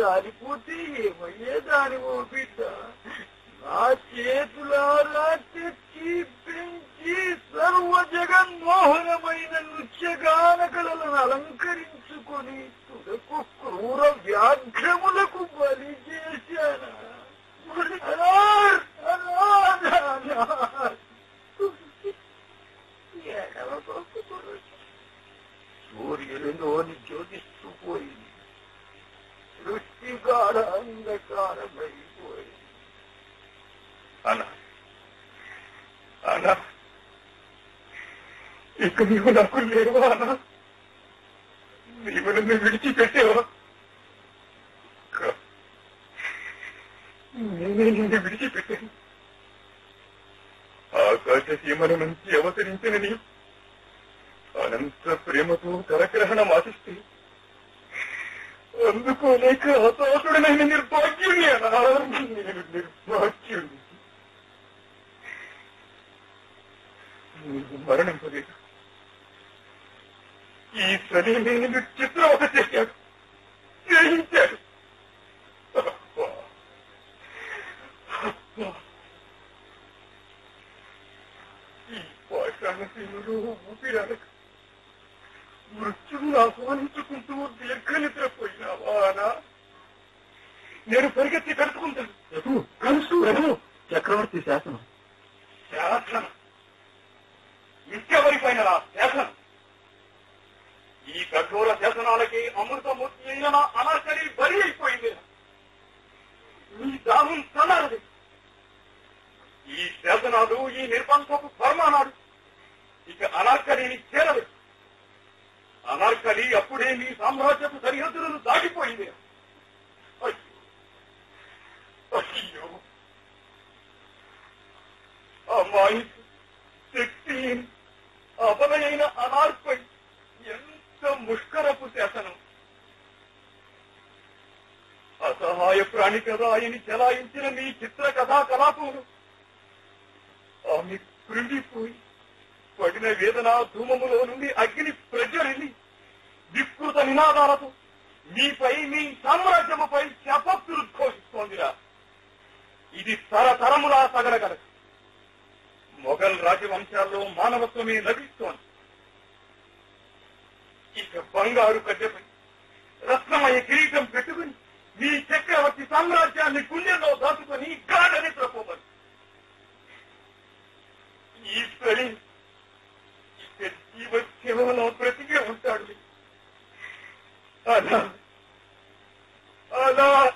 రాలిపోతే ఏమయ్యేదానివో బిడ్డ నా చేతులారా తెచ్చి పెంచి సర్వ జగన్మోహనమైన నృత్యగాన కళలను అలంకరించుకొని తుదకు క్రూర వ్యాఘ్రములకు బలి చేశానా అనార్, అనార్, అనార్. ఎడవబోకు తులసి. సూర్యుడిలోని జ్యోతిస్తూ పోయింది సృష్టికార అంధకారమైపోయింది అన్నా అన్నా ఇక నీవు నాకు లేవా అన్నా నీవు నన్ను విడిచిపెట్టావా కా- నేనే నిన్ను విడిచిపెట్టాను ఆకాశ సీమల నుంచి అవతరించిన నీ అనంత ప్రేమతో కరగ్రహణం ఆశిస్తే అందుకోలేక హతాశుడనైన నిర్భాగ్యుని అనా నేను నిర్భాగ్యుని నీవు మరణింపలేదు ఈ శని నేను చిత్రవత చేశాడు చేయించాడు అబ్బా. అబ్బా. ఈ పాషాణశీలుడు ఊపిరాడక మృత్యువును ఆహ్వానించుకుంటూ దీర్ఘనిద్రపోయినావా అనా నేను పరిగెత్తి కలుపుకుంటాను ప్రభు కలుసు ప్రభు చక్రవర్తి శాసనం శాసనం ఇంకెవరిపైన రా శాసనం ఈ కఠోర శాసనాలకి అమృతమూర్తి అయిన నా అనార్కలి బలి అయిపోయింది ఈ దాహం చల్లారది ఈ శాసనాలు ఈ నిర్బంధపు ఫర్మానాడు ఇక అనార్కలిని చేరదు అనార్కలి అప్పుడే మీ సామ్రాజ్యపు సరిహద్దులను దాటిపోయింది అయ్యో అయ్యో అమ్మాయి శక్తి అబలైన అనార్పై ఎంత ముష్కరపు శాసనం అసహాయ ప్రాణి కదా ఆయని చెలాయించిన మీ చిత్ర కథా కలాపములు ఆమె కృంగిపోయి పడిన వేదన ధూమములో నుండి అగ్ని ప్రజ్వలింది వికృత నినాదాలతో మీపై మీ సామ్రాజ్యముపై శపత్తులు ఘోషిస్తోందిరా ఇది తరతరములా సగలగలదు మొఘల్ రాజవంశాల్లో మానవత్వమే లభిస్తోంది ఇక బంగారు కట్టెపై రత్నమయ కిరీటం పెట్టుకుని మీ చక్రవర్తి సామ్రాజ్యాన్ని గుండెల్లో దాచుకొని గాఢని ప్రపోమని ఈ సరి ఇక జీవత్యమలో బ్రతికే ఉంటాడు అలా అలా